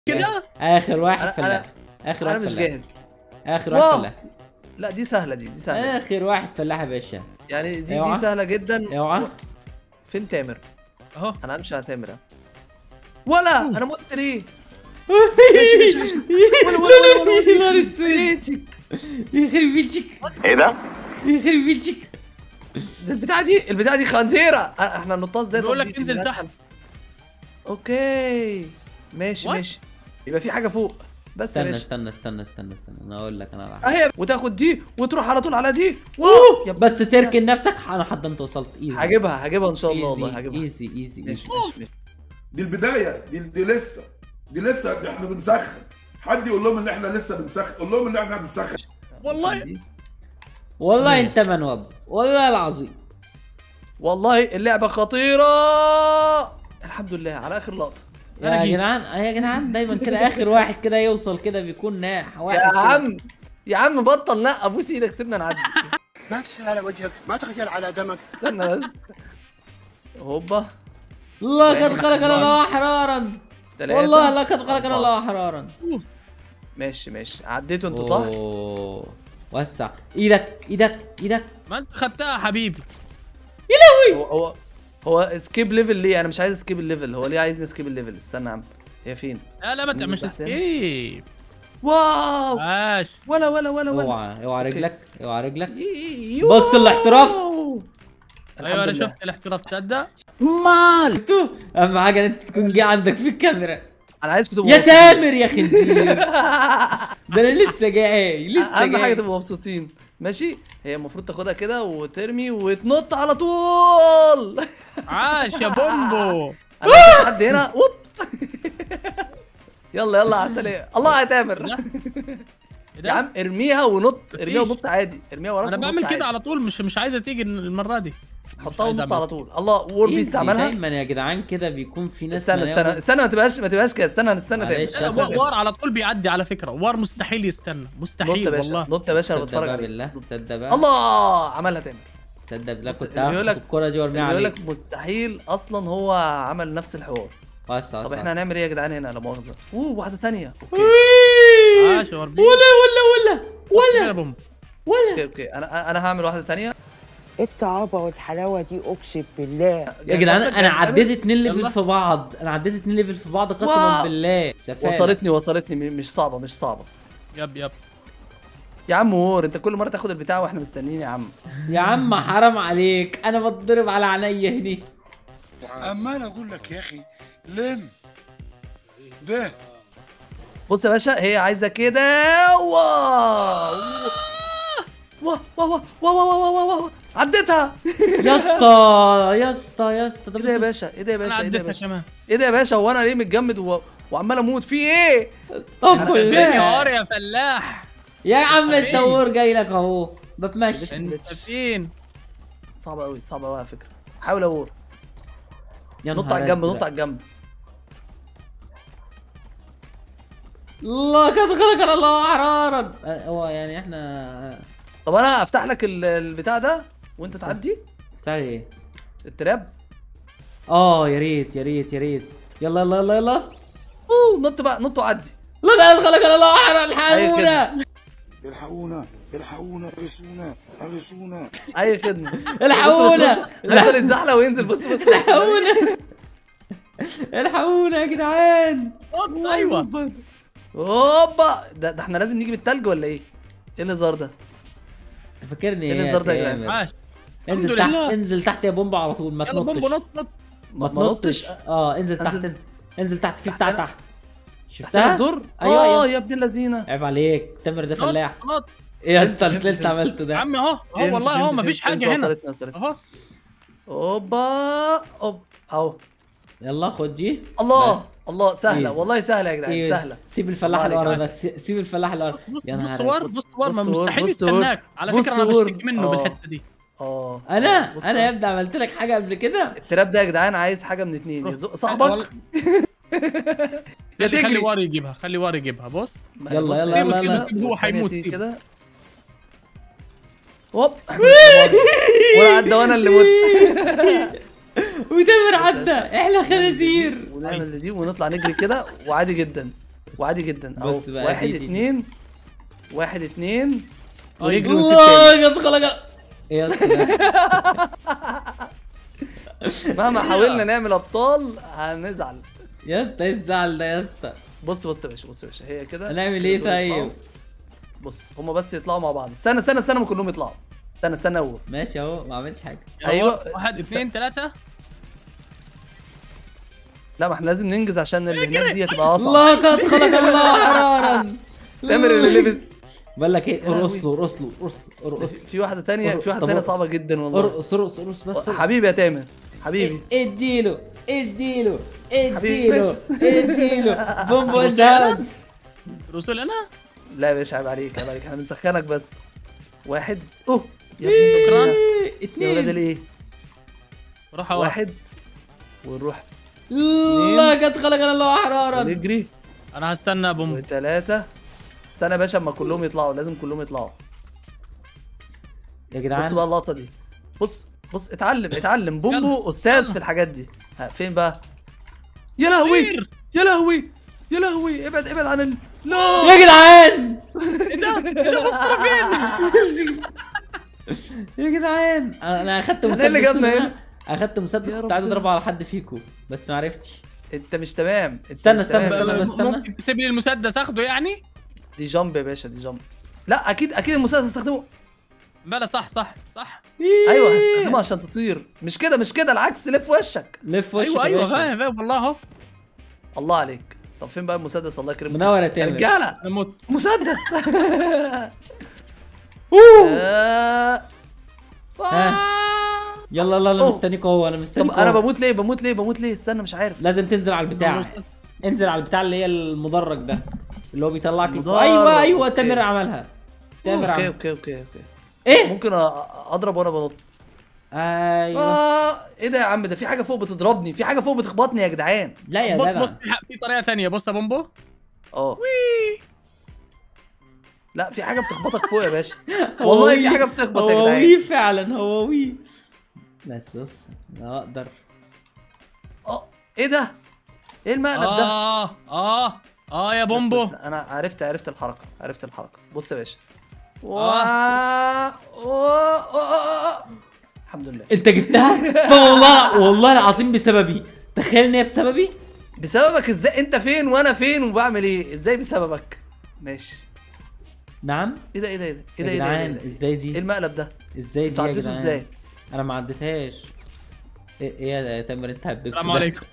كده اخر واحد أنا- فلاح اخر انا واحد مش فلاح جاهز اخر واحد واو. فلاح لا دي سهله دي دي سهله اخر واحد فلاح يا باشا يعني دي اوعى. دي سهله جدا اوعى فين تامر اهو انا همشي على تامر ولا انا مت ليه ولا ولا ولا ولا يا نهار ولا اسود بيتك يخرب بيتك ايه ده؟ يخرب بيتك ده البتاعه دي البتاعه دي خنزيره أ- احنا ننطها ازاي بيقول طب لك دي انزل ملهاش تحت. حل. اوكي ماشي What? ماشي يبقى في حاجه فوق بس يا استنى باشا استنى استنى استنى استنى انا اقول لك انا على حاجة. اهي وتاخد دي وتروح على طول على دي واو يا بس تركن نفسك انا حد انت وصلت ايزي هجيبها هجيبها ان شاء الله والله هجيبها ايزي ايزي ايزي ماشي ماشي ماشي دي البدايه دي, دي لسه دي لسه دي احنا بنسخن حد يقول لهم ان احنا لسه بنسخن قول لهم ان احنا بنسخن والله دي. والله انت منوب والله العظيم والله اللعبه خطيره الحمد لله على اخر لقطه أنا يا جيت. جدعان يا جدعان دايما كده اخر واحد كده يوصل كده بيكون ناح واحد يا كده. عم يا عم بطل لا ابوس ايدك سيبنا نعدي ما تسأل على وجهك ما تخجل على دمك استنى بس هوبا الله قد خلقنا الله احرارا تلاتة والله لقد خلقنا أربعة. الله احرارا ماشي ماشي عديتوا انتوا صح؟ أوه. وسع ايدك ايدك ايدك ما انت خدتها يا حبيبي هو هو هو سكيب ليفل ليه؟ انا مش عايز سكيب الليفل هو ليه عايزني سكيب الليفل؟ استنى يا عم هي فين؟ لا لا ما ننزل تعملش تحت هنا. سكيب واو ماشي ولا ولا ولا ولا اوعى اوعى أوكي. رجلك اوعى رجلك يو. بص الاحتراف. ايوه الحمد انا لله. شفت الاحتراف تصدق مالتو اهم حاجه انت تكون جاي عندك في الكاميرا انا عايزكم تبقوا يا مبسوطين. تامر يا خنزير ده انا لسه جاي لسه اهم حاجه جاي تبقوا مبسوطين ماشي هي المفروض تاخدها كده وترمي وتنط على طول عاش يا بومبو انا عايز حد هنا اوب يلا يلا عسل ايه الله يا تامر إيه ده؟ يا عم ارميها ونط ارميها مفيش. ونط عادي ارميها وراك انا ونط بعمل عادي. كده على طول مش مش عايزه تيجي المره دي حطها عايز ونط أعمل على طول الله وور بيس Easy. تعملها دايما يا جدعان كده بيكون في ناس استنى مناوب. استنى استنى ما تبقاش ما تبقاش كده استنى استنى معلش تامر يا استنى أسد. وار على طول بيعدي على فكره وار مستحيل يستنى نط مستحيل يا باشا والله نط يا باشا انا تصدق بتفرج بقى عليك بالله نط. تصدق بقى الله عملها تامر تصدق بالله بص، كنت اللي بيقول هاخد لك- الكرة دي وارميها بيقول عليك لك مستحيل اصلا هو عمل نفس الحوار وسع طب وسع. احنا هنعمل ايه يا جدعان هنا لا مؤاخذه اوه واحده ثانيه اوكي عاش يا ور بيس ولا ولا ولا يا ولا بومبو ولا اوكي اوكي انا انا هعمل واحده ثانيه ايه الطعابه والحلاوه دي اقسم بالله يا جدعان انا عديت اتنين ليفل يلا. في بعض انا عديت اتنين ليفل في بعض قسما واو. بالله سفالة. وصلتني وصلتني م- مش صعبه مش صعبه يب يب يا عم وور انت كل مره تاخد البتاع واحنا مستنيين يا عم يا عم حرام عليك انا بتضرب على عينيا هني عمال اقول لك يا اخي لم ده بص يا باشا هي عايزه كده واو واو واو واو واو واو واو واو عديتها يا اسطى يا اسطى يا اسطى ايه ده يا باشا ايه ده يا انا باشا ايه ده يا عديتها باشا كمان ايه ده يا باشا هو انا ليه متجمد و... وعمال اموت في ايه طب أنا- فين يا بالله وار يا فلاح يا عم فين؟ التور جاي لك اهو بتمشي انت فين صعبه قوي صعبه قوي على فكره حاول اور يا نط نهار على الجنب أزرق. نط على الجنب الله قد خلقنا الله احرارا أه، هو يعني احنا طب انا افتح لك ال- البتاع ده وانت تعدي بتاع ايه التراب اه يا ريت يا ريت يا ريت يلا يلا يلا يلا اوه نط بقى نط وعدي لقد خلقنا الله احرارا الحقونا الحقونا الحقونا اغسونا اغسونا اي خدمه الحقونا هيفضل يتزحلق وينزل بص بص بص الحقونا الحقونا يا جدعان نط، ايوه اوبا ده, ده احنا لازم نيجي بالتلج ولا ايه؟ ايه الهزار ده؟ انت فاكرني إيه ايه الهزار ده يا يا جدعان؟ تامر؟ عاش انزل الحمد تحت لله. انزل تحت يا بومبا على طول ما يلا بومبو تنطش نط نط ما ما نطش. تنطش اه انزل تحت أنزل. انزل تحت في بتاع أنا؟ تحت تحت شفتها؟ الدور؟ أيوة، اه أيوة. يا ابن اللذينه عيب عليك تامر ده فلاح نط نط ايه يا فهمت، اسطى فهمت، اللي انت فهمت. عملته يا ده عم اهو اهو فهمت، والله اهو فهمت، مفيش فهمت، حاجه فهمت، هنا وصلتني وصلتني اهو اوبا اوب اهو يلا خد دي الله بس. الله سهله إيزي. والله سهله يا جدعان إيه، سهله سيب الفلاح الله اللي عليك. ورا ده سي- سيب الفلاح اللي ورا بص يا بص نهار ور بص- بص ور ما بص ور، مستحيل بص ور. يستناك على بص فكره انا ور. بشتكي منه آه. بالحته دي اه انا بص انا يا ور. ابني عملت لك حاجه قبل كده التراب ده يا جدعان عايز حاجه من اتنين يزق والله- صاحبك يا خلي خلي تجري وار يجيبها خلي وار يجيبها بص ما- يلا، بص يلا، كده يلا، كده يلا. سيبه، هو والتانية هيموت، تيجي سيبه. كده هوب وانا عدى وانا اللي مت وتامر عدى احنا خنازير ونعمل دي ونطلع نجري كده وعادي جدا وعادي جدا اهو بص بقى واحد دي- دي- اتنين واحد اتنين أيوة. ونجري ونسيب تاني الله قد خلق ايه يا اسطى ده؟ مهما حاولنا نعمل ابطال هنزعل يا اسطى ايه الزعل ده يا اسطى بص بص يا باشا بص يا باشا هي كده هنعمل ايه دول يطلعوا. طيب بص هما بس يطلعوا مع بعض استنى استنى استنى ما كلهم يطلعوا استنى استنى اول ماشي اهو ما عملتش حاجه أيوة. واحد الس- اثنين ثلاثة لا ما احنا لازم ننجز عشان اللي هناك دي هتبقى اصعب الله قد خلق الله حرارا تامر اللي لبس بقول لك ايه يا لهوي. ارقص له ارقص له ارقص له ارقص في واحده تانية في واحده طب تانية ارقص. صعبه جدا والله ارقص ارقص ارقص بس حبيبي يا تامر حبيبي إيه- اديله اديله حبيبي، اديله اديله بومبو انت هاوس. رسول انا لا يا باشا عيب عليك عيب عليك احنا بنسخنك بس واحد اوه يا ابني شكراً. بس- يا ولاد اتنين الايه روح واحد واحد ونروح الله قد خلق الله حرارا نجري انا هستنى بوم وثلاثة استنى يا باشا اما كلهم يطلعوا لازم كلهم يطلعوا يا بص جدعان بقى اللقطة دي بص بص اتعلم اتعلم بومبو استاذ في الحاجات دي ها فين بقى يا لهوي طير. يا لهوي يا لهوي ابعد ابعد عن ال لا يا جدعان يا جدعان انا أنا اخدت إحنا إيه اللي مسدس جابنا من- هنا؟ اخدت مسدس يا كنت عايز ربنا. اضربه على حد فيكم بس ما عرفتش انت مش تمام انت استنى، مش استنى، تمام. استنى، استنى. ممكن تسيب لي المسدس اخده يعني دي جامب يا باشا دي جامب لا اكيد اكيد المسدس هتستخدمه بلا صح صح صح ايوه هتستخدمه عشان تطير مش كده مش كده العكس لف وشك لف وشك ايوه يا ايوه باشا. فاهم فاهم والله اهو الله عليك طب فين بقى المسدس الله يكرمك منور يا يا تامر رجاله انا مت مسدس آه. ها. يلا يلا انا أوه. مستنيك اهو انا مستنيك طب انا أهو. بموت ليه بموت ليه بموت ليه استنى مش عارف لازم تنزل على البتاع انزل على البتاع اللي هي المدرج ده اللي هو بيطلعك لفوق. المدرج، ايوه ايوه أوكي. تامر عملها تامر اوكي عملها اوكي اوكي اوكي ايه ممكن أ- اضرب وانا بنط ايوه اه ايه ده يا عم ده في حاجه فوق بتضربني في حاجه فوق بتخبطني يا جدعان لا يا بص جدع بص في ح- في طريقة ثانية بص يا بومبو اه لا في حاجه بتخبطك فوق يا باشا والله في حاجه بتخبط يا هو جدعان وي فعلا هو وي بس بص انا اقدر اه ايه ده ايه المقلب ده اه اه اه يا بص بومبو بص، انا عرفت عرفت الحركه عرفت الحركه بص يا باشا آه. وا- وا- وا- الحمد لله انت جبتها فوالله والله العظيم بسببي تخيل ان هي بسببي بسببك ازاي انت فين وانا فين وبعمل ايه ازاي بسببك ماشي نعم ايه ده ايه ده ايه ده ايه يا ده ايه ده جدعان ايه ده ازاي ايه دي المقلب ده ازاي دي انتوا يا عديتوا جدعان ازاي انا ما عديتهاش ايه ايه يا تامر انت هببت السلام ده؟ عليكم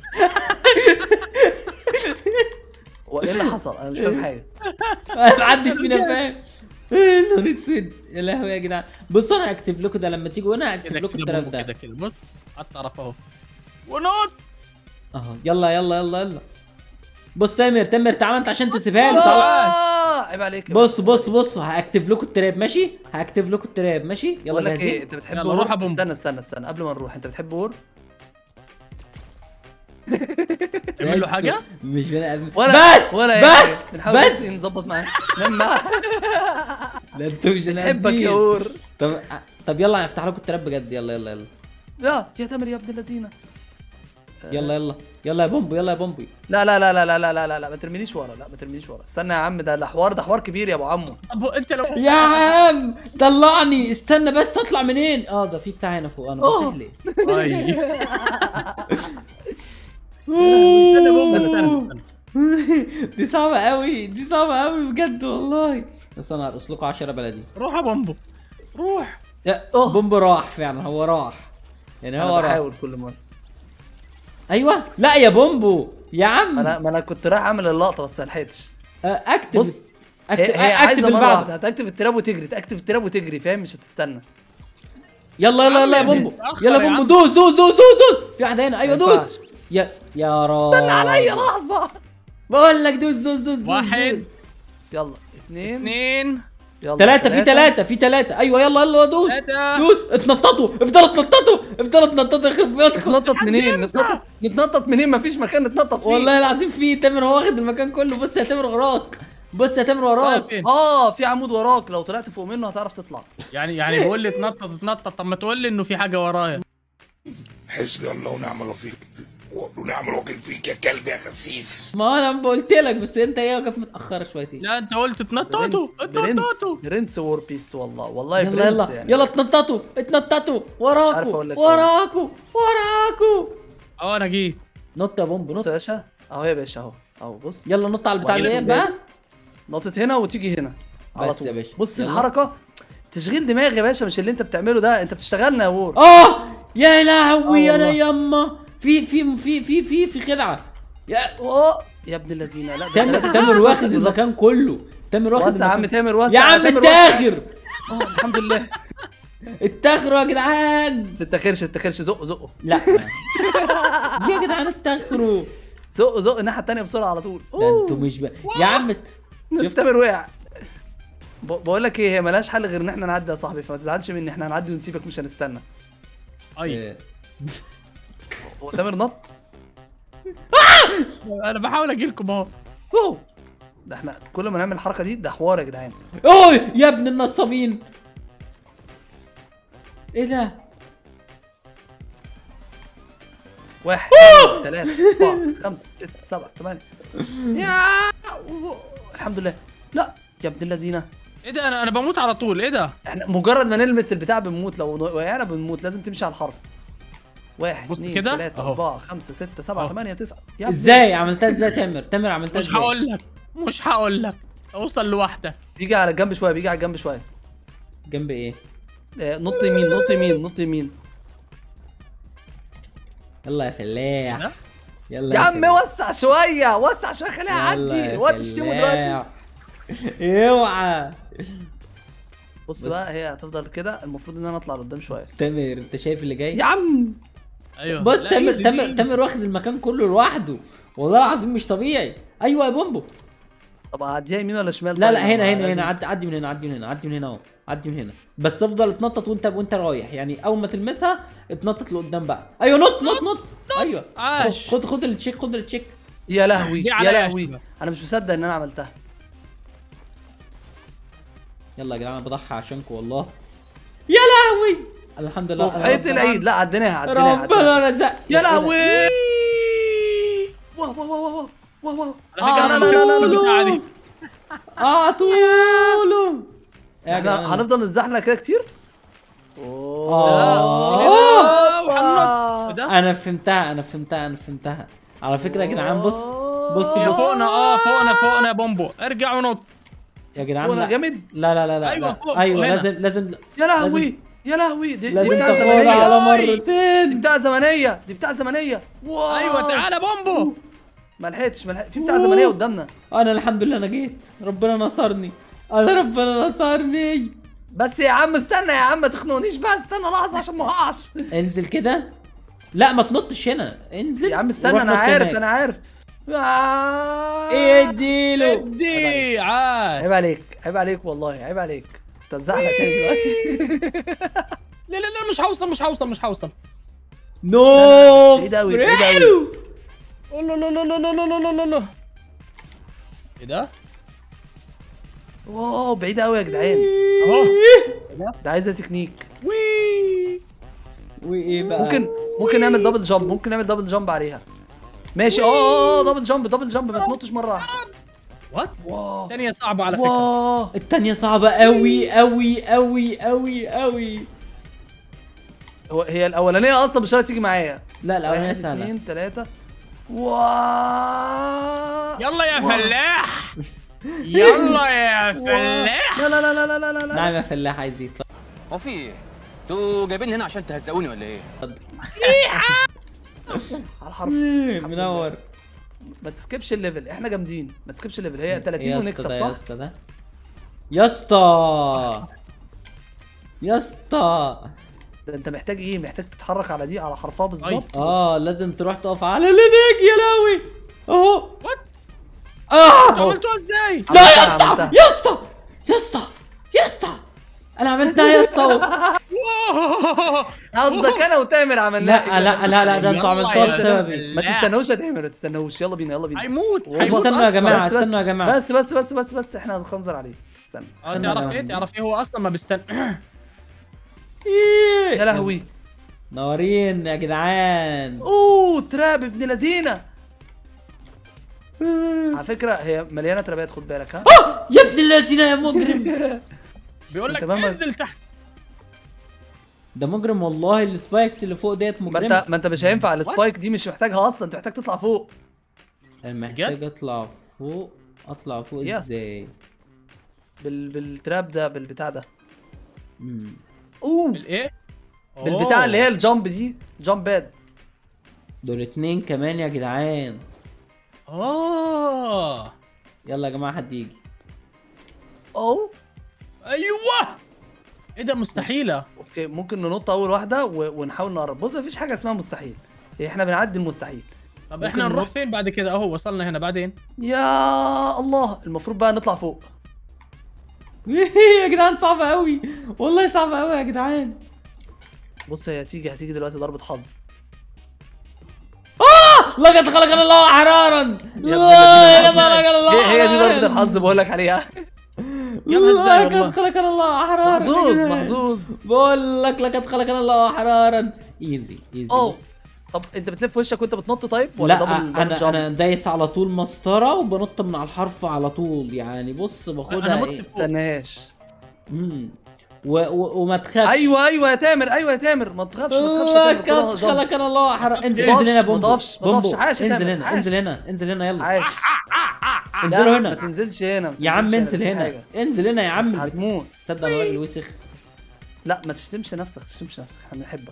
هو ايه اللي حصل انا مش فاهم حاجه ما حدش فينا فاهم ايه نهار اسود يا لهوي يا جدعان بصوا انا هكتب لكم ده لما تيجوا هنا هكتب كده لكم كده التراف بومبو ده كده كده بص على الطرف اهو ونط اهو يلا يلا يلا يلا بص تامر تامر تعالى انت عشان تسيبها له تعالى آه، عيب عليك يا بص بص بص هكتب لكم التراب ماشي هكتب لكم التراب ماشي بقول يلا لك ايه جاهزين انت بتحب يلا وور روح يا بومبو. استنى استنى استنى قبل ما نروح انت بتحب وور تعمل له حاجة مش بني ادم ولا بس ولا أي بس حاجة. بنحاول بس نظبط معاه لما ده انتوا مش بني بنحبك يا آدمين. وور طب طب يلا هفتح لكم التراب بجد يلا يلا يلا يا يا تامر يا ابن اللذينه يلا يلا يلا يا بومبو يلا يا بومبو لا لا لا لا لا لا لا لا لا ما ترمينيش ورا لا ما ترمينيش ورا استنى يا عم ده ده حوار ده حوار كبير يا ابو عمو طب هو انت لو يا عم طلعني استنى بس اطلع منين اه ده في بتاع هنا فوق انا أوه. بصيح ليه طيب استنى يا بومبو استنى استنى. دي صعبة قوي دي صعبة قوي بجد والله بس انا هرقص لكم 10 بلدي روح يا بومبو روح يا أوه. بومبو راح فعلا هو راح يعني هو انا راح بحاول كل مره ايوه لا يا بومبو يا عم انا ما انا كنت رايح اعمل اللقطه بس ما لحقتش آه، اكتب بص اكتب هي, هي اكتب عايزه اللي مره بعده واحده هتكتب التراب وتجري تكتب التراب وتجري فاهم مش هتستنى يلا يلا يلا يا عم، بومبو اتأخر يلا يا بومبو عم. دوس دوس دوس دوس دوس في واحدة هنا ايوه ما دوس ينفعش. يا يا راجل استنى عليا لحظه بقول لك دوس دوس دوس دوس واحد دوس. يلا اثنين اثنين يلا ثلاثة في ثلاثة في ثلاثة ايوه يلا يلا دوس ثلاثة دوس اتنططوا افضلوا اتنططوا افضلوا اتنططوا يخرب بيتكم نتنطط منين نتنطط نتنطط منين مفيش مكان نتنطط فيه والله العظيم في تامر هو واخد المكان كله بص يا تامر وراك بص يا تامر وراك فين؟ اه في عمود وراك لو طلعت فوق منه هتعرف تطلع يعني يعني بقول لي اتنطط اتنطط طب ما تقول لي انه في حاجة ورايا حسبي الله ونعم الوكيل ونعمل راجل فيك يا كلب يا خسيس ما انا قلت لك بس انت ايه كانت متاخره شويتين لا انت قلت تنططوا برنس برنس اتنططوا برنس وور بيست والله والله يلا برنس يلا يعني يلا اتنططوا اتنططوا عارف وراكوا أقول لك إيه. وراكوا وراكوا اه انا جيت نط يا بومب بص نط يا باشا اهو يا باشا اهو اهو بص يلا نط على البتاع وعلى اللي الباب. بقى نطت هنا وتيجي هنا على بس يا طول باشا. بص يلا. الحركه تشغيل دماغ يا باشا مش اللي انت بتعمله ده انت بتشتغلنا يا وور اه يا لهوي آه انا والله. يما في في في في في في خدعه يا اوه يا ابن اللذينه لا ده تامر لازم تامر تاخد واخد بالظبط. المكان كله تامر واخد وسع يا عم المكان. تامر وسع يا عم تامر وسع. اتاخر اه الحمد لله اتاخروا يا جدعان تتاخرش تتاخرش زقه زقه لا يا جدعان اتاخروا زقه زقه الناحيه التانيه بسرعه على طول ده انتوا مش بقى يا عم ت- شوف تامر وقع ب- بقول لك ايه هي ملهاش حل غير ان احنا نعدي يا صاحبي فما تزعلش مني احنا هنعدي ونسيبك مش هنستنى اي آه، هو تامر نط انا بحاول اجي لكم اهو اوه ده احنا كل ما نعمل الحركه دي ده حوار يا جدعان اوه يا ابن النصابين ايه ده واحد ثلاثة أربعة خمسة ستة سبعة ثمانية يا أوه. الحمد لله لا يا ابن اللذينة ايه ده انا انا بموت على طول ايه ده احنا مجرد ما نلمس البتاع بنموت لو وقعنا بنموت لازم تمشي على الحرف واحد بص اثنين كده، ثلاثة أهو. أربعة خمسة ستة سبعة أهو. ثمانية تسعة يا ابني. ازاي عملتها ازاي تامر تامر عملتها مش ازاي هقول لك مش هقول لك اوصل لواحده بيجي على الجنب شوية بيجي على الجنب شوية جنب ايه آه، نط يمين نط يمين نط يمين يلا يا فلاح ها؟ يلا يا عم فلاح. وسع شوية وسع شوية خليها يلا عدي يا وقت تشتمه دلوقتي فلاح. اوعى بص بقى هي هتفضل كده المفروض ان انا اطلع لقدام شوية تامر انت شايف اللي جاي يا عم ايوه بص لا، تامر easy تامر peasy. تامر واخد المكان كله لوحده والله العظيم مش طبيعي ايوه يا بومبو طب اعديها يمين ولا شمال لا طيب؟ لا هنا ما هنا لازم- هنا عدي عدي من هنا عدي من هنا عدي من هنا اهو عدي من هنا بس افضل اتنطط وانت وانت رايح يعني اول ما تلمسها اتنطط لقدام بقى ايوه نط نط نط ايوه عاش. خد خد التشيك خد التشيك يا لهوي دي يا عليا لهوي شباب. انا مش مصدق ان انا عملتها يلا يا جدعان انا بضحي عشانكم والله يا لهوي الحمد لله أنا حيط ربنا- العيد لا عديناها عديناها عديناها. ربنا رزق يا لهوي واه واه واه واه واه على فكرة آه، أنا لا لا لا لا لا البتاعة دي. اعطوله يا جدعان احنا هنفضل نتزحلق كده كتير آه. آه، وهننط. آه. ده انا فهمتها انا فهمتها انا فهمتها على فكره يا جدعان بص بص يا بص فوقنا اه فوقنا فوقنا يا بومبو ارجع ونط يا جدعان فوقنا لا. جامد لا لا لا لا أيوة، لا. فوق، ايوه هنا. لازم لازم يا لهوي يا لهوي دي, دي لازم بتاع تاخدها زمنيه على أي. دي مرتين بتاع زمنيه دي بتاع زمنيه واو ايوه تعالى بومبو ما لحقتش ما لحقتش في بتاع زمنيه قدامنا انا الحمد لله انا جيت ربنا نصرني انا ربنا نصرني بس يا عم استنى يا عم ما تخنقنيش بقى استنى لحظه عشان ما اقعش انزل كده لا ما تنطش هنا انزل يا عم استنى وروح انا نط عارف هناك. انا عارف آه. اديله ادي عاش عيب عليك عيب عليك والله عيب عليك تزحلق تاني دلوقتي لا لا لا مش هوصل مش هوصل مش هوصل نو بعيد أوي، بعيد أوي. فريلو. لا لا لا لا لا لا لا لا لا ايه ده؟ واو بعيدة قوي يا جدعان اهو ده عايزة تكنيك وي وايه بقى ممكن ممكن نعمل دبل جامب ممكن نعمل دبل جامب عليها ماشي اه اه اه دبل جامب دبل جامب ما تنطش مرة واحدة وات واو الثانية صعبة على فكرة واو التانية صعبة قوي قوي قوي قوي قوي هو هي الأولانية أصلا مش هتيجي معايا لا الأولانية واحد سهلة اتنين تلاتة واو يلا يا فلاح يلا يا فلاح لا لا لا لا لا لا لا لا نعم يا فلاح عايز يطلع هو في ايه؟ انتوا جايبيني هنا عشان تهزقوني ولا ايه؟ على الحرف منور ما تسكبش الليفل احنا جامدين ما تسكبش الليفل هي إيه 30 يا اسطى ونكسب ده يا صح؟ اسطى ده يا اسطى يا اسطى ده انت محتاج ايه محتاج تتحرك على دي على حرفها بالظبط اه لازم تروح تقف على لينك يا لهوي اهو وات اه عملتوها ازاي؟ لا عملتها، يا اسطى عملتها. يا اسطى يا اسطى يا اسطى انا عملتها يا اسطى واو. قصدك انا وتامر عملناها لا لا لا لا ده انتوا يلا عملتوها يا بسببي ما لا. تستنوش يا تامر ما تستنوش يلا بينا يلا بينا هيموت والله. هيموت استنوا يا أصلاً. جماعة بس بس استنوا يا جماعة بس بس بس بس بس احنا هنخنزر عليه استنى اه تعرف ايه تعرف ايه هو اصلا ما بيستنى يا لهوي نورين يا جدعان اوه تراب ابن لذينه على فكره هي مليانه ترابات خد بالك ها يا ابن الذين يا مجرم بيقول لك أنت مهما- انزل تحت ده مجرم والله السبايكس اللي فوق ديت ما مجرمه انت ما انت مش هينفع السبايك دي مش محتاجها اصلا انت محتاج تطلع فوق محتاج اطلع فوق اطلع فوق يس. ازاي بال... بالتراب ده بالبتاع ده مم. اوه بالايه بالبتاع أوه. اللي هي الجامب دي جامب باد دول اتنين كمان يا جدعان اه يلا يا جماعه حد يجي اوه ايوه ايه ده مستحيله اوكي ممكن ننط اول واحده و... ونحاول نقرب بص مفيش حاجه اسمها مستحيل احنا بنعدي المستحيل طب ممكن احنا نروح نروح- فين بعد كده اهو وصلنا هنا بعدين يا الله المفروض بقى نطلع فوق يا جدعان صعبه قوي والله صعبه قوي يا جدعان بص هي هتيجي هتيجي دلوقتي ضربه حظ لقد خلقنا الله حرارا يا لقد ابن الذين. خلقنا الله هي هي دي ضربه حرارا. الحظ بقول لك عليها جابها ازاي لقد والله خلقنا الله حرارا يا محظوظ جدعان. محظوظ بقول لك لقد خلقنا الله حرارا ايزي ايزي اوه طب انت بتلف وشك وانت بتنط طيب ولا لا دبل دبل انا جامب؟ انا دايس على طول مسطره وبنط من على الحرف على طول يعني بص انا باخدها مت ايه فوق. استناش مم. و و وما تخافش ايوه ايوه يا تامر ايوه يا تامر ما تخافش ما تخافش يا تامر لقد خدها جامب. خلقنا الله حرارا انزل ما انزل هنا يا تقفش، بومبو ما تقفش، ما بومبو. تقفش. عاش يا انزل تامر، هنا عاش. انزل هنا انزل هنا يلا عاش انزلوا لا، هنا ما تنزلش هنا ما يا عم تنزلش انزل في هنا حاجة. انزل هنا يا عم هتموت تصدق انا راجل وسخ لا ما تشتمش نفسك تشتمش نفسك احنا بنحبك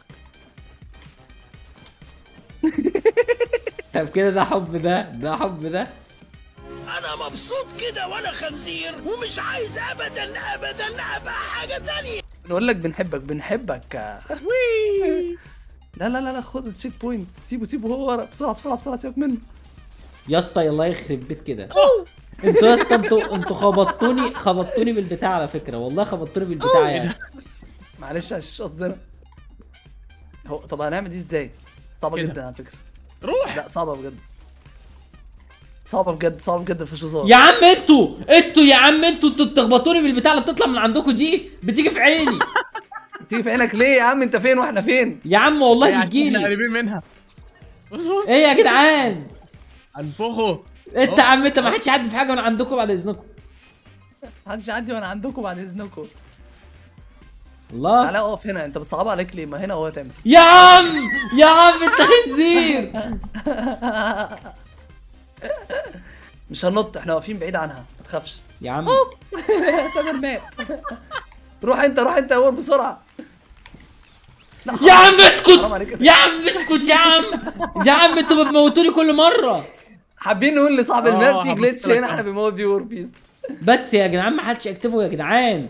طب كده ده حب ده ده حب ده انا مبسوط كده وانا خنزير ومش عايز ابدا ابدا ابقى حاجه تانية نقول لك بنحبك بنحبك لا لا لا لا خد التشيك بوينت سيبه سيبه هو ورا بسرعه بسرعه بسرعه سيبك منه يا اسطى الله يخرب بيت كده انتوا يا اسطى انتوا انتوا خبطتوني خبطتوني بالبتاع على فكره والله خبطتوني بالبتاع يعني معلش مش قصدنا هو طب هنعمل دي ازاي؟ صعبه كده. جدا على فكره روح لا صعبه بجد صعبه بجد صعبه بجد في هزار يا عم انتوا انتوا يا عم انتوا انتوا بتخبطوني بالبتاع اللي بتطلع من عندكم دي بتيجي في عيني تيجي في عينك ليه يا عم انت فين واحنا فين؟ يا عم هي والله عشان احنا بتجيلي قريبين منها بص بص ايه يا جدعان انفخه انت يا عم انت ما حدش يعدي في حاجه من عندكم بعد اذنكم محدش يعدي وانا عندكم بعد اذنكم الله تعالى اقف هنا انت بتصعب عليك ليه؟ ما هنا هو تعمل يا عم يا عم انت خنزير مش هننط احنا واقفين بعيد عنها ما تخافش يا عم تامر مات روح انت روح انت يا ور بسرعه لا يا عم اسكت حرام عليك. يا عم اسكت يا عم يا عم انتوا بتموتوني كل مره حابين نقول لصاحب اه، الماب في هبص جلitch لك هنا اه. احنا بنموت بيه وور بيس بس يا جدعان ما حدش يكتبه يا جدعان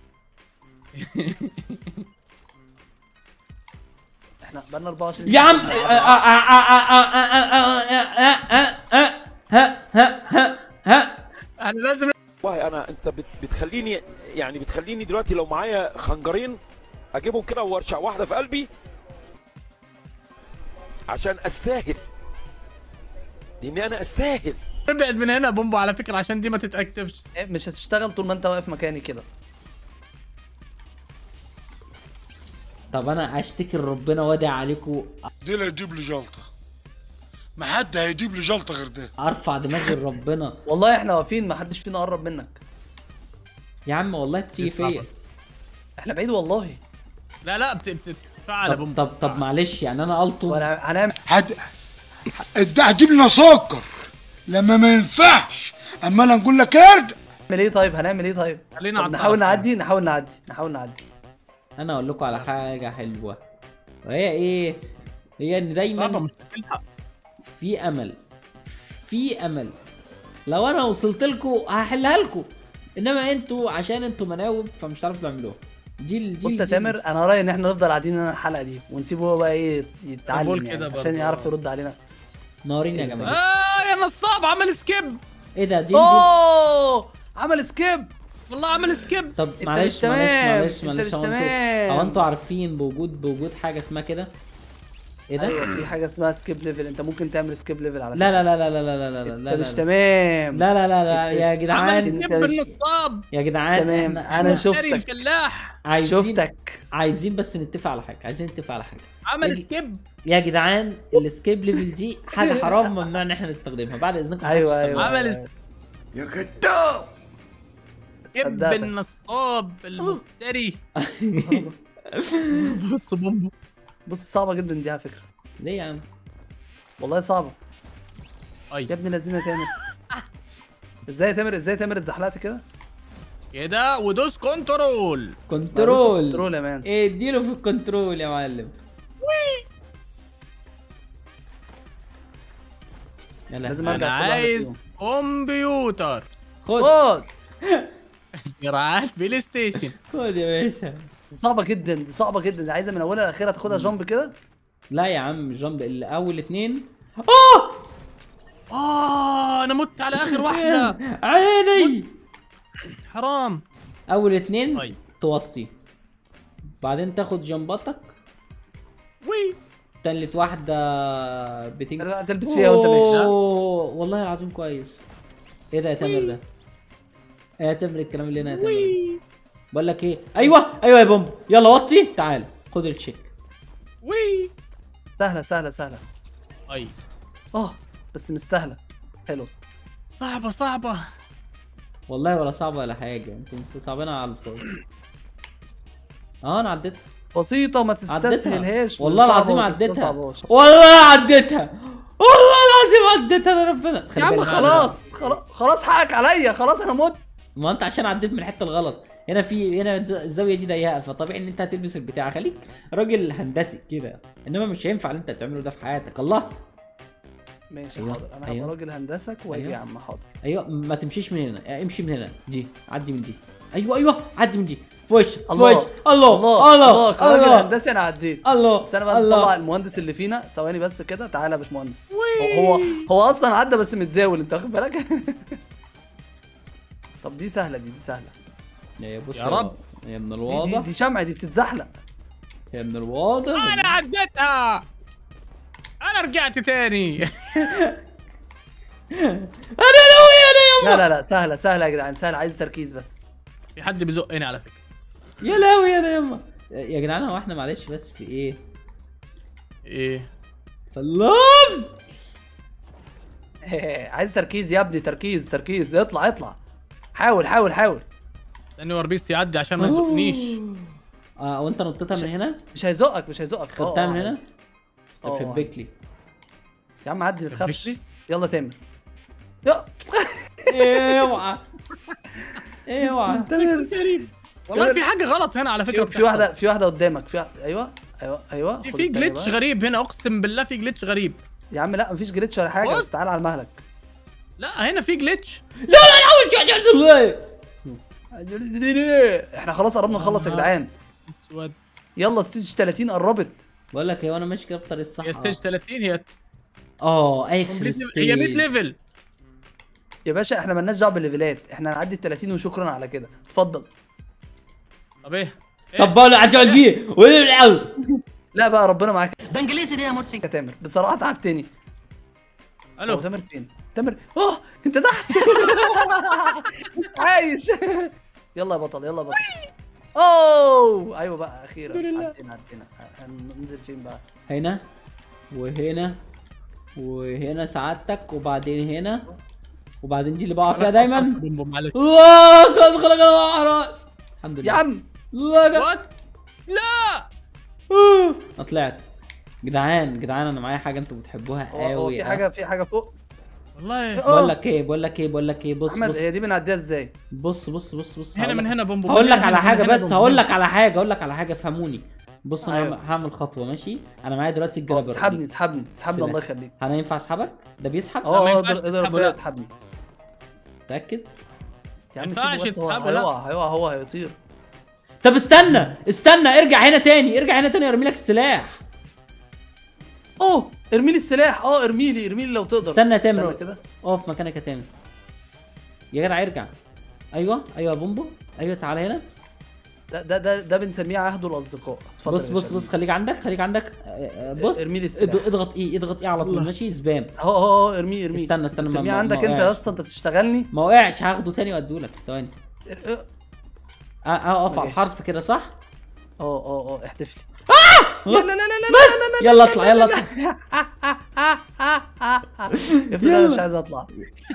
احنا بقالنا 24 يا عم ها ها ها ها انا لازم والله انا انت بت- بتخليني يعني بتخليني دلوقتي لو معايا خنجرين اجيبهم كده وارشع واحده في قلبي عشان استاهل لاني انا استاهل ابعد من هنا بومبو على فكره عشان دي ما تتاكتفش إيه، مش هتشتغل طول ما انت واقف مكاني كده طب انا اشتكي لربنا وادعي عليكم دي اللي هيجيب لي جلطه ما حد هيجيب لي جلطه غير ده ارفع دماغي لربنا والله احنا واقفين ما حدش فينا قرب منك يا عم والله بتيجي فيا احنا بعيد والله لا لا بت- بتتفعل يا طب بومبو طب طب معلش يعني انا الطم وانا هنعمل هت... هت- هتجيب لنا سكر لما ما ينفعش اما انا نقول لك ارجع ايه طيب هنعمل ايه طيب خلينا طب على نحاول الطرف. نعدي نحاول نعدي نحاول نعدي انا اقول لكم على حاجه حلوه وهي ايه هي ان بابا دايما مش هتلحق في امل في امل لو انا وصلت لكم هحلها لكم انما انتوا عشان انتوا مناوب فمش هتعرفوا تعملوها دي ال- دي بص يا دي- تامر انا رايي ان احنا نفضل قاعدين هنا الحلقه دي ونسيبه هو بقى ايه يتعلم بقول يعني كده عشان برضه. يعرف يرد علينا نارين يا جماعه اه يا نصاب عمل سكيب ايه ده دي, دي اوه عمل سكيب والله عمل سكيب طب انت معلش مش معلش تمام، معلش انت معلش مش هو انتوا تمام. هو انتوا عارفين بوجود بوجود حاجه اسمها كده ايه ده ايوه في حاجه اسمها سكيب ليفل انت ممكن تعمل سكيب ليفل على لا لا لا لا لا لا لا لا فكرة. لا انت مش لا تمام لا لا لا لا يا عمل جدعان انت سكيب مش- النصاب يا جدعان تمام إحنا- انا إحنا شاري شفتك الفلاح عايزين شفتك عايزين بس نتفق على حاجه عايزين نتفق على حاجه عمل يجي- سكيب يا جدعان السكيب ليفل دي حاجه حرام ممنوع ان احنا نستخدمها بعد اذنكم ايوه محدش ايوه عمل أيوة. يا كذاب سكيب صدقتك. النصاب المفتري بص بومبو بص صعبه جدا دي على فكره ليه يا عم والله صعبه اي يا ابن الذين يا تامر ازاي يا تامر ازاي يا تامر اتزحلقت كده كده ودوس كنترول كنترول كنترول يا مان ايه اديله في الكنترول يا معلم يلا لازم انا ارجع كل واحدة عايز فيهم. كمبيوتر خد خد جرعات بلاي ستيشن خد يا باشا صعبه جدا دي صعبه جدا دي عايزه من اولها لاخرها تاخدها جامب كده لا يا عم جنب الاول اتنين اه اه انا مت على اخر واحده عيني حرام اول اتنين طيب. توطي بعدين تاخد جنباتك وي تالت واحدة بتيجي ترجع تلبس فيها وانت ماشي أوه، والله العظيم كويس ايه ده يا تامر ده؟ ايه يا تامر الكلام اللي هنا يا تامر وي بقول لك ايه ايوه ايوه يا بومب يلا وطي تعال خد التشيك وي سهله سهله سهله اي اه بس مستاهله حلو صعبه صعبه والله ولا صعبة ولا حاجة انتوا مستصعبينها على الفاضي اه انا عديتها بسيطه ما عديتها تستسهلهاش والله صعبة العظيم وما عديتها تستصعبهاش. والله عديتها والله العظيم عديتها انا ربنا خلي يا عم بالك. خلاص خلاص خلاص حقك عليا خلاص انا مت ما انت عشان عديت من الحته الغلط هنا في هنا الز- الزاويه دي ضيقه فطبيعي ان انت هتلبس البتاع خليك راجل هندسي كده انما مش هينفع اللي انت بتعمله ده في حياتك الله ماشي أيوة، حاضر انا أيوة. هبقى راجل هندسك واجي أيوة. يا عم حاضر ايوه ما تمشيش من هنا امشي من هنا دي عدي من دي ايوه ايوه عدي من دي في وشك في الله وشك الله الله الله الله كراجل الله هندسي انا عديت الله بس انا بقى الله. نطلع المهندس اللي فينا ثواني بس كده تعالى يا باشمهندس هو هو هو اصلا عدى بس متزاول انت واخد بالك طب دي سهله دي دي سهله يا بص يا رب. يا من دي, دي, الواضح دي شمعه دي بتتزحلق يا من الواضح انا عديتها انا رجعت تاني انا ناوي انا لا لا لا سهله سهله يا جدعان سهله عايز تركيز بس في حد بيزقني على فكره يا لهوي انا يما يا جدعان هو احنا معلش بس في ايه ايه في اللفظ عايز تركيز يا ابني تركيز تركيز اطلع اطلع حاول حاول حاول استني وربيس يعدي عشان ما يزقنيش اه وانت نطيتها من هنا مش هيزقك مش هيزقك اه، خدتها اه، من هنا عادي. طب اه، شبك لي يا عم عدي ما تخافش شبك يلا تامر يا اوعى اوعى والله في حاجه غلط هنا على فكره في, في واحده في واحده قدامك في واحدة- ايوه ايوه ايوه في خد في التانية جلitch بقى. غريب هنا اقسم بالله في جلitch غريب يا عم لا مفيش جليتش ولا حاجه بص. بس تعالى على مهلك لا هنا في جلitch لا لا لا اول شيء عند الله احنا خلاص قربنا نخلص يا جدعان اسود يلا ستيج 30 قربت بقول لك ايه وانا ماشي كده في طريق الصح هي ستيج 30 هي اه اخر complete level- هي 100 ستيج ليفل يا باشا احنا مالناش دعوه بالليفلات احنا هنعدي ال 30 وشكرا على كده اتفضل طب ايه طب بقى عدي فيه وين العب لا بقى ربنا معاك ده انجليزي ليه يا مرسي يا تامر بصراحه تعبتني هو الو تامر فين تامر اه انت تحت عايش يلا يا بطل يلا يا بطل اوه ايوه بقى اخيرا عدينا عدينا هننزل فين بقى هنا وهنا وهنا سعادتك وبعدين هنا وبعدين دي اللي بقع فيها دايما بوم بوم معلش الله قد خلق انا الحمد لله يا عم الله قد- وات لا آه، انا طلعت جدعان جدعان انا معايا حاجه انتوا بتحبوها هو, هو قوي في حاجه في حاجه فوق والله بقول لك ايه بقول لك ايه بقول لك ايه بص احمد بص هي دي بنعديها ازاي بص بص بص بص هنا هقول من لك- هنا بوم بوم هقول لك هنا على من حاجه هنا بس بوم هقول بوم. لك على حاجه هقول لك على حاجه فهموني بص انا أيوة. هعمل- هعمل خطوه ماشي انا معايا دلوقتي اه، الجرابر اسحبني اسحبني اسحبني سلاح. الله يخليك انا ينفع اسحبك ده بيسحب ما اه ينفعش اقدر اقدر تسحبه، فيها لا. اسحبني متاكد يا عم ما سيبه ينفعش بس هو تسحبه، لا. هيقع هيقع هو هيطير طب استنى استنى ارجع هنا تاني ارجع هنا تاني ارمي لك السلاح اوه ارمي لي السلاح اه ارمي لي ارمي لي لو تقدر استنى يا تامر استنى كده اقف مكانك يا تامر يا جدع ارجع ايوه ايوه يا بومبو ايوه تعالى هنا ده ده ده, ده بنسميه عهد الاصدقاء اتفضل بص يا بص باشا. بص خليك عندك خليك عندك آه، آه، بص ارمي لي السلاح. اض- اضغط ايه اضغط ايه على طول الله. ماشي سبام اهو اهو اهو ارميه ارميه استنى استنى ما- ترميه ما- عندك ما انت يا وقعش. اسطى انت بتشتغلني ما وقعش هاخده تاني واديهولك ثواني اه آه، اقف على ما جاش. الحرف كده صح اه اه احتفلي لا لا لا لا لا لا يلا اطلع يلا اطلع افرض انا مش عايز اطلع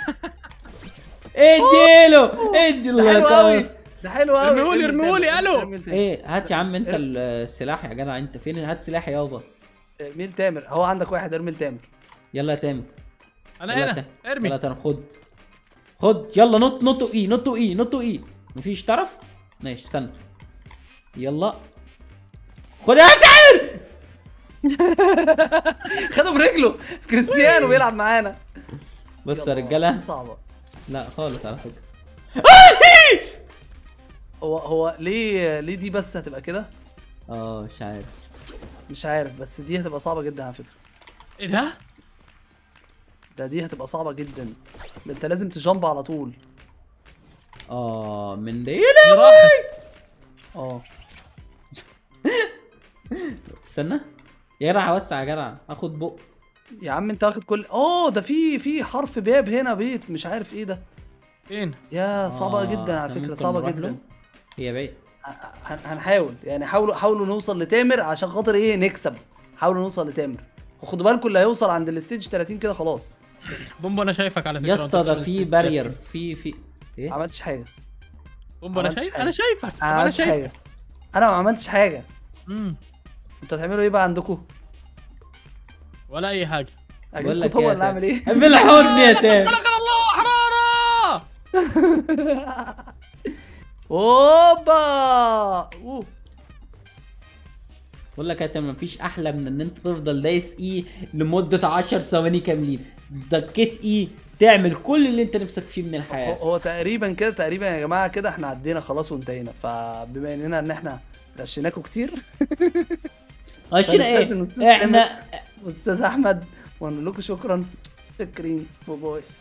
اديله ادي ده حلو الله قوي يكرمك. ده حلو قوي ارميهولي، ارميهولي، الو. ايه هات يا عم انت السلاح يا جدع انت فين هات سلاح يابا ارميل تامر هو عندك واحد ارميل تامر يلا يا تامر انا يلا يا هنا تامر. ارمي يلا يا تامر خد خد يلا نط نطوا ايه نطوا ايه نطوا ايه مفيش طرف ماشي استنى يلا خد يا تامر خده برجله كريستيانو بيلعب معانا بص يا يلا، رجاله دي صعبه لا خالص على فكره هو هو ليه ليه دي بس هتبقى كده اه مش عارف مش عارف بس دي هتبقى صعبه جدا على فكره ايه ده؟ ده دي هتبقى صعبه جدا ده انت لازم تجامب على طول اه من دي دي راحت اه استنى يا جدع وسع يا جدع اخد بق يا عم انت واخد كل اه ده في في حرف باب هنا بيت مش عارف ايه ده فين؟ يا صعبة آه، جدا على إحنا فكرة ممكن صعبة نروح جدا له؟ هي بعيد هن- هنحاول يعني حاولوا حاولوا نوصل لتامر عشان خاطر ايه نكسب حاولوا نوصل لتامر وخدوا بالكم اللي هيوصل عند الستيج 30 كده خلاص بومبو انا شايفك على فكره يا اسطى وأنت ده بتعمل في سبيد. بارير في في ايه ما عملتش حاجة بومبو انا عملتش شايف حاجة. انا شايفك ما طب انا عملتش شايفك حاجة انا ما عملتش حاجة امم انتوا هتعملوا ايه بقى عندكم ولا اي حاجه بقول اجيب لك هو يا اللي اعمل ايه تامر. بالحضن يا تامر خلق الله حراره اوبا اوه بقول لك يا تامر مفيش احلى من ان انت تفضل دايس ايه لمده 10 ثواني كاملين دكيت ايه تعمل كل اللي انت نفسك فيه من هو, الحياه هو تقريبا كده تقريبا يا جماعة كده احنا عدينا خلاص وانتهينا فبما اننا ان احنا غشيناكم كتير عشان فلازم ايه نستسلم. احنا استاذ احمد ونقول لكم شكرا شكرين باي باي